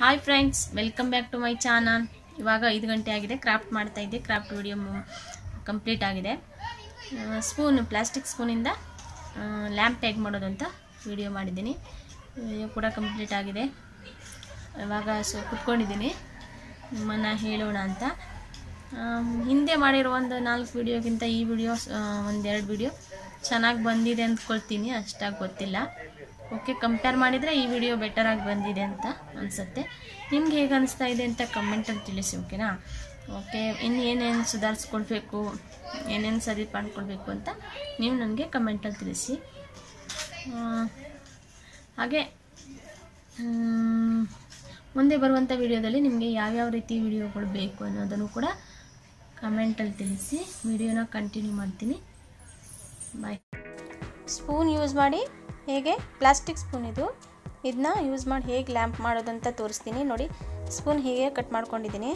hi friends welcome back to my channel ಇವಾಗ ಐದು ಗಂಟೆ ಆಗಿದೆ ಕ್ರಾಫ್ಟ್ ಮಾಡ್ತಾ ಇದ್ದೆ ಕ್ರಾಫ್ಟ್ ವಿಡಿಯೋ ಕಂಪ್ಲೀಟ್ ಆಗಿದೆ ಸ್ಪೂನ್ ಪ್ಲಾಸ್ಟಿಕ್ ಸ್ಪೂನಿಂದ ಲ್ಯಾಂಪ್ ಹೇಗೆ ಮಾಡೋದು ಅಂತ ವಿಡಿಯೋ ಮಾಡಿದ್ದೀನಿ ವಿಡಿಯೋ ಕೂಡ ಕಂಪ್ಲೀಟ್ ಆಗಿದೆ ಇವಾಗ ಸೊ ಕುತ್ಕೊಂಡಿದ್ದೀನಿ ನಿಮ್ಮನ್ನು ಹೇಳೋಣ ಅಂತ ಆಮ್, ಹಿಂದೆ ಮಾಡಿರೋ ಒಂದು ನಾಲ್ಕು ವಿಡಿಯೋಗಿಂತ ಈ ವಿಡಿಯೋ ಒಂದೆರಡು ವಿಡಿಯೋ ಚೆನ್ನಾಗಿ ಬಂದಿದೆ ಅಂದ್ಕೊಳ್ತೀನಿ ಅಷ್ಟಾಗಿ ಗೊತ್ತಿಲ್ಲ ಓಕೆ ಕಂಪೇರ್ ಮಾಡಿದರೆ ಈ ವಿಡಿಯೋ ಬೆಟರಾಗಿ ಬಂದಿದೆ ಅಂತ ಅನಿಸುತ್ತೆ ನಿಮ್ಗೆ ಹೇಗೆ ಅನಿಸ್ತಾ ಇದೆ ಅಂತ ಕಮೆಂಟಲ್ಲಿ ತಿಳಿಸಿ ಓಕೆನಾ ಓಕೆ ಇನ್ನು ಏನೇನು ಸುಧಾರಿಸ್ಕೊಳ್ಬೇಕು ಏನೇನು ಸರಿ ಮಾಡ್ಕೊಳ್ಬೇಕು ಅಂತ ನೀವು ನನಗೆ ಕಮೆಂಟಲ್ಲಿ ತಿಳಿಸಿ ಆ, ಹಾಗೆ ಮ್, ಮುಂದೆ ಬರುವಂಥ ವಿಡಿಯೋದಲ್ಲಿ ನಿಮಗೆ ಯಾವ್ಯಾವ ರೀತಿ ವಿಡಿಯೋಗಳು ಬೇಕು ಅನ್ನೋದನ್ನು ಕೂಡ ಕಮೆಂಟಲ್ಲಿ ತಿಳಿಸಿ ವಿಡಿಯೋನ ಕಂಟಿನ್ಯೂ ಮಾಡ್ತೀನಿ ಬಾಯ್ ಸ್ಪೂನ್ ಯೂಸ್ ಮಾಡಿ ಹೇಗೆ ಪ್ಲಾಸ್ಟಿಕ್ ಸ್ಪೂನ್ ಇದು ಇದನ್ನ ಯೂಸ್ ಮಾಡಿ ಹೇಗೆ ಲ್ಯಾಂಪ್ ಮಾಡೋದಂತ ತೋರಿಸ್ತೀನಿ ನೋಡಿ ಸ್ಪೂನ್ ಹೀಗೆ ಕಟ್ ಮಾಡ್ಕೊಂಡಿದ್ದೀನಿ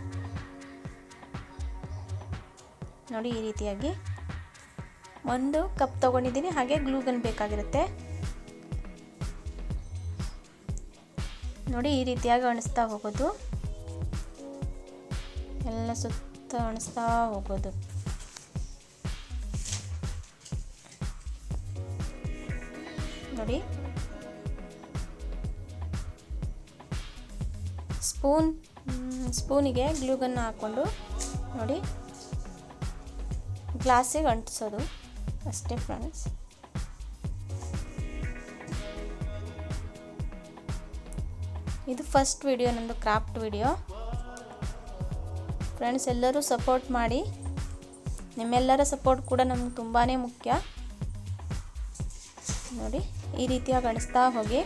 ನೋಡಿ ಈ ರೀತಿಯಾಗಿ ಒಂದು ಕಪ್ ತೊಗೊಂಡಿದ್ದೀನಿ ಹಾಗೆ ಗ್ಲೂಗನ್ ಬೇಕಾಗಿರುತ್ತೆ ನೋಡಿ ಈ ರೀತಿಯಾಗಿ ಅಣಿಸ್ತಾ ಹೋಗೋದು ಎಲ್ಲ ಸುತ್ತ ಅಣಿಸ್ತಾ ಹೋಗೋದು ನೋಡಿ ಸ್ಪೂನ್ ಸ್ಪೂನಿಗೆ ಗ್ಲೂಗನ್ನು ಹಾಕ್ಕೊಂಡು ನೋಡಿ ಗ್ಲಾಸಿಗೆ ಅಂಟಿಸೋದು ಅಷ್ಟೇ ಫ್ರೆಂಡ್ಸ್ ಇದು ಫಸ್ಟ್ ವಿಡಿಯೋ ನಂದು ಕ್ರಾಫ್ಟ್ ವಿಡಿಯೋ ಫ್ರೆಂಡ್ಸ್ ಎಲ್ಲರೂ ಸಪೋರ್ಟ್ ಮಾಡಿ ನಿಮ್ಮೆಲ್ಲರ ಸಪೋರ್ಟ್ ಕೂಡ ನಮ್ಗೆ ತುಂಬಾ ಮುಖ್ಯ ನೋಡಿ ಈ ರೀತಿಯಾಗಿ ಅಣಿಸ್ತಾ ಹೋಗಿ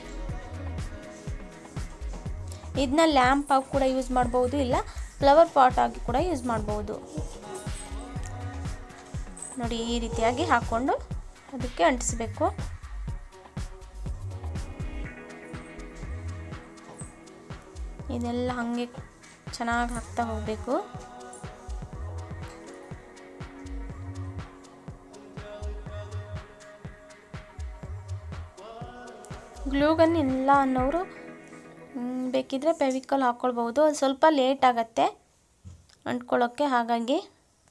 ಇದನ್ನ ಲ್ಯಾಂಪ್ ಆಗಿ ಕೂಡ ಯೂಸ್ ಮಾಡ್ಬೋದು ಇಲ್ಲ ಫ್ಲವರ್ ಪಾಟ್ ಆಗಿ ಕೂಡ ಯೂಸ್ ಮಾಡ್ಬೋದು ನೋಡಿ ಈ ರೀತಿಯಾಗಿ ಹಾಕ್ಕೊಂಡು ಅದಕ್ಕೆ ಅಂಟಿಸ್ಬೇಕು ಇದೆಲ್ಲ ಹಾಗೆ ಚೆನ್ನಾಗಿ ಹಾಕ್ತಾ ಹೋಗಬೇಕು ಗ್ಲೂಗನ್ ಇಲ್ಲ ಅನ್ನೋರು ಮ್, ಬೇಕಿದ್ರೆ ಫೆವಿಕಲ್ ಹಾಕ್ಕೊಳ್ಬೋದು ಅದು ಸ್ವಲ್ಪ ಲೇಟ್ ಆಗತ್ತೆ ಅಂಟ್ಕೊಳ್ಳೋಕ್ಕೆ ಹಾಗಾಗಿ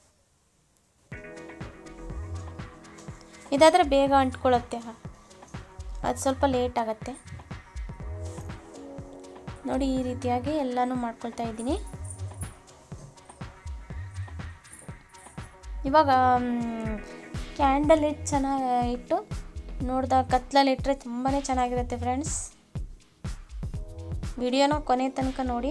ಇದಾದರೆ ಬೇಗ ಅಂಟ್ಕೊಳ್ಳುತ್ತೆ ಅದು ಸ್ವಲ್ಪ ಲೇಟ್ ಆಗತ್ತೆ ನೋಡಿ ಈ ರೀತಿಯಾಗಿ ಎಲ್ಲನೂ ಮಾಡ್ಕೊಳ್ತಾ ಇದ್ದೀನಿ ಇವಾಗ ಕ್ಯಾಂಡಲ್ ಇಟ್ಟು ಚೆನ್ನಾಗಿ ಇಟ್ಟು ನೋಡ್ದಾಗ ಕತ್ಲಲ್ಲಿ ಇಟ್ಟರೆ ತುಂಬಾ ಚೆನ್ನಾಗಿರುತ್ತೆ ಫ್ರೆಂಡ್ಸ್ ವಿಡಿಯೋನ ಕೊನೆ ತನಕ ನೋಡಿ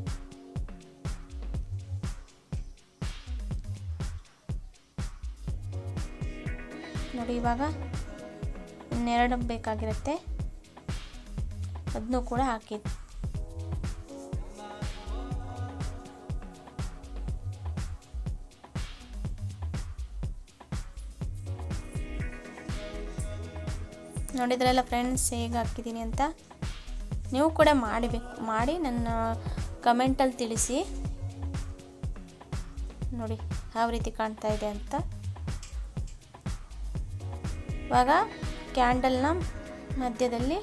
ನೋಡಿ ಇವಾಗ ಇನ್ನೆರಡು ಬೇಕಾಗಿರುತ್ತೆ ಅದನ್ನು ಕೂಡ ಹಾಕಿ ನೋಡಿದ್ರಲ್ಲ ಫ್ರೆಂಡ್ಸ್ ಹೇಗೆ ಹಾಕಿದ್ದೀನಿ ಅಂತ ನೀವು ಕೂಡ ಮಾಡಬೇಕು ಮಾಡಿ ನನ್ನ ಕಮೆಂಟಲ್ಲಿ ತಿಳಿಸಿ ನೋಡಿ ಯಾವ ರೀತಿ ಕಾಣ್ತಾ ಇದೆ ಅಂತ ಇವಾಗ ಕ್ಯಾಂಡಲ್ನ ಮಧ್ಯದಲ್ಲಿ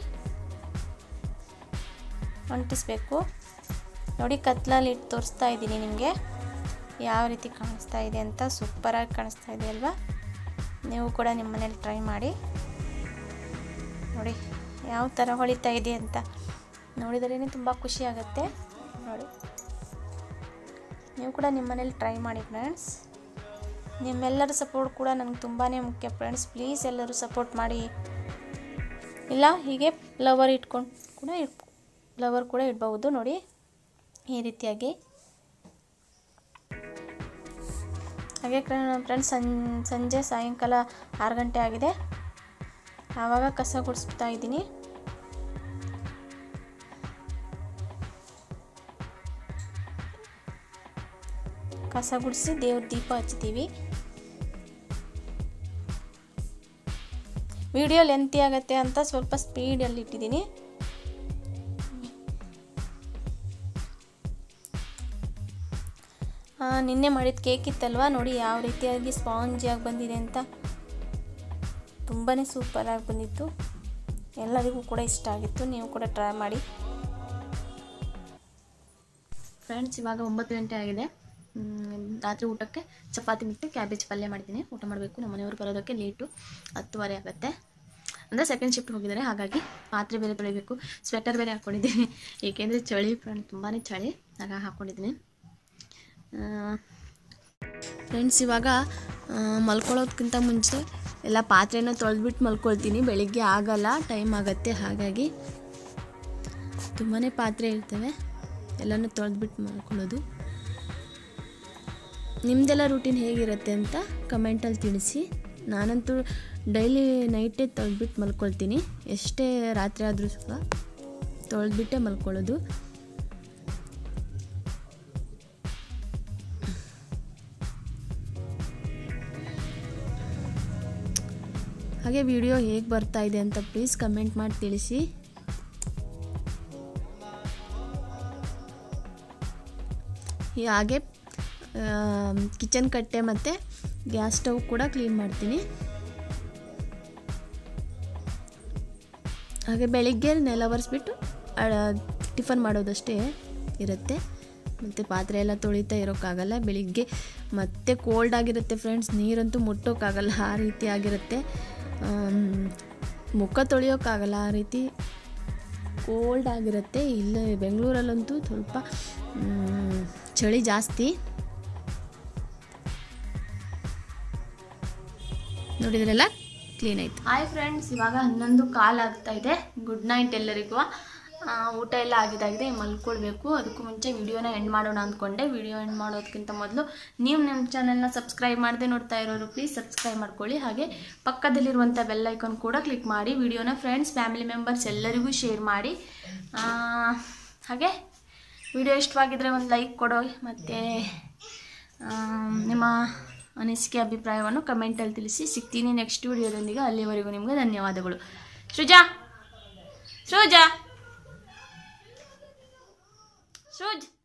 ಅಂಟಿಸ್ಬೇಕು ನೋಡಿ ಕತ್ಲಲ್ಲಿ ಇಟ್ಟು ತೋರಿಸ್ತಾ ಇದ್ದೀನಿ ನಿಮಗೆ ಯಾವ ರೀತಿ ಕಾಣಿಸ್ತಾ ಇದೆ ಅಂತ ಸೂಪರಾಗಿ ಕಾಣಿಸ್ತಾ ಇದೆ ಅಲ್ವಾ ನೀವು ಕೂಡ ನಿಮ್ಮ ಮನೇಲಿ ಟ್ರೈ ಮಾಡಿ ನೋಡಿ ಯಾವ ಥರ ಹೊಳಿತಾ ಇದೆ ಅಂತ ನೋಡಿದ್ರೇ ತುಂಬ ಖುಷಿ ಆಗುತ್ತೆ ನೋಡಿ ನೀವು ಕೂಡ ನಿಮ್ಮ ಮನೇಲಿ ಟ್ರೈ ಮಾಡಿ ಫ್ರೆಂಡ್ಸ್ ನಿಮ್ಮೆಲ್ಲರ ಸಪೋರ್ಟ್ ಕೂಡ ನನಗೆ ತುಂಬಾ ಮುಖ್ಯ ಫ್ರೆಂಡ್ಸ್ ಪ್ಲೀಸ್ ಎಲ್ಲರೂ ಸಪೋರ್ಟ್ ಮಾಡಿ ಇಲ್ಲ ಹೀಗೆ ಫ್ಲವರ್ ಇಟ್ಕೊಂಡು ಕೂಡ ಇಟ್ ಫ್ಲವರ್ ಕೂಡ ಇಡ್ಬೋದು ನೋಡಿ ಈ ರೀತಿಯಾಗಿ ಹಾಗೆ ಫ್ರೆಂಡ್ಸ್ ಸಂ ಸಂಜೆ ಸಾಯಂಕಾಲ ಆರು ಗಂಟೆ ಆಗಿದೆ ಆವಾಗ ಕಸ ಗುಡಿಸ್ತಾ ಇದ್ದೀನಿ ಕಸ ಗುಡಿಸಿ ದೇವ್ರ ದೀಪ ಹಚ್ತೀವಿ ವಿಡಿಯೋ ಲೆಂತಿ ಆಗತ್ತೆ ಅಂತ ಸ್ವಲ್ಪ ಸ್ಪೀಡಲ್ಲಿ ಇಟ್ಟಿದ್ದೀನಿ ಆ, ನಿನ್ನೆ ಮಾಡಿದ ಕೇಕ್ ಇತ್ತಲ್ವಾ ನೋಡಿ ಯಾವ ರೀತಿಯಾಗಿ ಸ್ಪಾಂಜಿಯಾಗಿ ಬಂದಿದೆ ಅಂತ ತುಂಬಾ ಸೂಪರಾಗಿ ಬಂದಿತ್ತು ಎಲ್ಲರಿಗೂ ಕೂಡ ಇಷ್ಟ ಆಗಿತ್ತು ನೀವು ಕೂಡ ಟ್ರೈ ಮಾಡಿ ಫ್ರೆಂಡ್ಸ್ ಇವಾಗ ಒಂಬತ್ತು ಗಂಟೆ ಆಗಿದೆ ಮ್, ರಾತ್ರಿ ಊಟಕ್ಕೆ ಚಪಾತಿ ಮತ್ತು ಕ್ಯಾಬೇಜ್ ಪಲ್ಯ ಮಾಡಿದ್ದೀನಿ ಊಟ ಮಾಡಬೇಕು ನಮ್ಮ ಮನೆಯವ್ರು ಬರೋದಕ್ಕೆ ಲೇಟು ಹತ್ತುವರೆ ಆಗುತ್ತೆ ಅಂದರೆ ಸೆಕೆಂಡ್ ಶಿಫ್ಟ್ ಹೋಗಿದ್ದಾರೆ ಹಾಗಾಗಿ ಪಾತ್ರೆ ಬೇರೆ ತೊಳಿಬೇಕು ಸ್ವೆಟರ್ ಬೇರೆ ಹಾಕ್ಕೊಂಡಿದ್ದೀನಿ ಏಕೆಂದರೆ ಚಳಿ ಫ್ರೆಂಡ್ ತುಂಬಾ ಚಳಿ ಹಾಗಾಗಿ ಹಾಕ್ಕೊಂಡಿದ್ದೀನಿ ಫ್ರೆಂಡ್ಸ್ ಇವಾಗ ಆ, ಮಲ್ಕೊಳ್ಳೋದಕ್ಕಿಂತ ಮುಂಚೆ ಎಲ್ಲ ಪಾತ್ರೆನ ತೊಳೆದ್ಬಿಟ್ಟು ಮಲ್ಕೊಳ್ತೀನಿ ಬೆಳಿಗ್ಗೆ ಆಗಲ್ಲ ಟೈಮ್ ಆಗುತ್ತೆ ಹಾಗಾಗಿ ತುಂಬಾ ಪಾತ್ರೆ ಇರ್ತವೆ ಎಲ್ಲನೂ ತೊಳೆದ್ಬಿಟ್ಟು ಮಲ್ಕೊಳ್ಳೋದು ನಿಮ್ಮದೆಲ್ಲ ರೂಟೀನ್ ಹೇಗಿರುತ್ತೆ ಅಂತ ಕಮೆಂಟಲ್ಲಿ ತಿಳಿಸಿ ನಾನಂತೂ ಡೈಲಿ ನೈಟೇ ತೊಳೆದ್ಬಿಟ್ಟು ಮಲ್ಕೊಳ್ತೀನಿ ಎಷ್ಟೇ ರಾತ್ರಿ ಆದರೂ ಸಹ ತೊಳೆದ್ಬಿಟ್ಟೆ ಮಲ್ಕೊಳ್ಳೋದು ಹಾಗೆ ವಿಡಿಯೋ ಹೇಗೆ ಬರ್ತಾ ಇದೆ ಅಂತ ಪ್ಲೀಸ್ ಕಮೆಂಟ್ ಮಾಡಿ ತಿಳಿಸಿ ಹಾಗೆ ಕಿಚನ್ ಕಟ್ಟೆ ಮತ್ತು ಗ್ಯಾಸ್ ಸ್ಟವ್ ಕೂಡ ಕ್ಲೀನ್ ಮಾಡ್ತೀನಿ ಹಾಗೆ ಬೆಳಿಗ್ಗೆ ನೆಲ ಒರೆಸ್ಬಿಟ್ಟು ಟಿಫನ್ ಮಾಡೋದಷ್ಟೇ ಇರುತ್ತೆ ಮತ್ತು ಪಾತ್ರೆ ಎಲ್ಲ ತೊಳಿತಾ ಇರೋಕ್ಕಾಗಲ್ಲ ಬೆಳಿಗ್ಗೆ ಮತ್ತೆ ಕೋಲ್ಡ್ ಆಗಿರುತ್ತೆ ಫ್ರೆಂಡ್ಸ್ ನೀರಂತೂ ಮುಟ್ಟೋಕ್ಕಾಗಲ್ಲ ಆ ರೀತಿ ಆಗಿರುತ್ತೆ ಆಮ್, ಮುಖ ತೊಳೆಯೋಕ್ಕಾಗಲ್ಲ ಆ ರೀತಿ ಕೋಲ್ಡ್ ಆಗಿರುತ್ತೆ ಇಲ್ಲ ಬೆಂಗಳೂರಲ್ಲಂತೂ ಸ್ವಲ್ಪ ಮ್, ಚಳಿ ಜಾಸ್ತಿ ನೋಡಿದ್ರಲ್ಲ ಕ್ಲೀನ್ ಆಯ್ತು ಹಾಯ್ ಫ್ರೆಂಡ್ಸ್ ಇವಾಗ ಹನ್ನೊಂದು ಕಾಲ್ ಆಗ್ತಾ ಇದೆ ಗುಡ್ ನೈಟ್ ಎಲ್ಲರಿಗೂ ಆ, ಊಟ ಎಲ್ಲ ಆಗಿದಾಗಿದೆ ಮಲ್ಕೊಳ್ಬೇಕು ಅದಕ್ಕೂ ಮುಂಚೆ ವಿಡಿಯೋನ ಎಂಡ್ ಮಾಡೋಣ ಅಂದ್ಕೊಂಡೆ ವಿಡಿಯೋ ಎಂಡ್ ಮಾಡೋದಕ್ಕಿಂತ ಮೊದಲು ನೀವು ನಮ್ಮ ಚಾನಲ್ನ ಸಬ್ಸ್ಕ್ರೈಬ್ ಮಾಡದೆ ನೋಡ್ತಾ ಇರೋರು ಪ್ಲೀಸ್ ಸಬ್ಸ್ಕ್ರೈಬ್ ಮಾಡ್ಕೊಳ್ಳಿ ಹಾಗೆ ಪಕ್ಕದಲ್ಲಿರುವಂಥ ಬೆಲ್ ಐಕಾನ್ ಕೂಡ ಕ್ಲಿಕ್ ಮಾಡಿ ವಿಡಿಯೋನ ಫ್ರೆಂಡ್ಸ್ ಫ್ಯಾಮಿಲಿ ಮೆಂಬರ್ಸ್ ಎಲ್ಲರಿಗೂ ಶೇರ್ ಮಾಡಿ ಆ, ಹಾಗೆ ವಿಡಿಯೋ ಇಷ್ಟವಾಗಿದ್ದರೆ ಒಂದು ಲೈಕ್ ಕೊಡೋ ಮತ್ತು ನಿಮ್ಮ ಅನಿಸಿಕೆ ಅಭಿಪ್ರಾಯವನ್ನು ಕಮೆಂಟಲ್ಲಿ ತಿಳಿಸಿ ಸಿಗ್ತೀನಿ ನೆಕ್ಸ್ಟ್ ವಿಡಿಯೋದೊಂದಿಗೆ ಅಲ್ಲಿವರೆಗೂ ನಿಮಗೆ ಧನ್ಯವಾದಗಳು ಸೃಜಾ ಸೃಜಾ ಸೃಜ್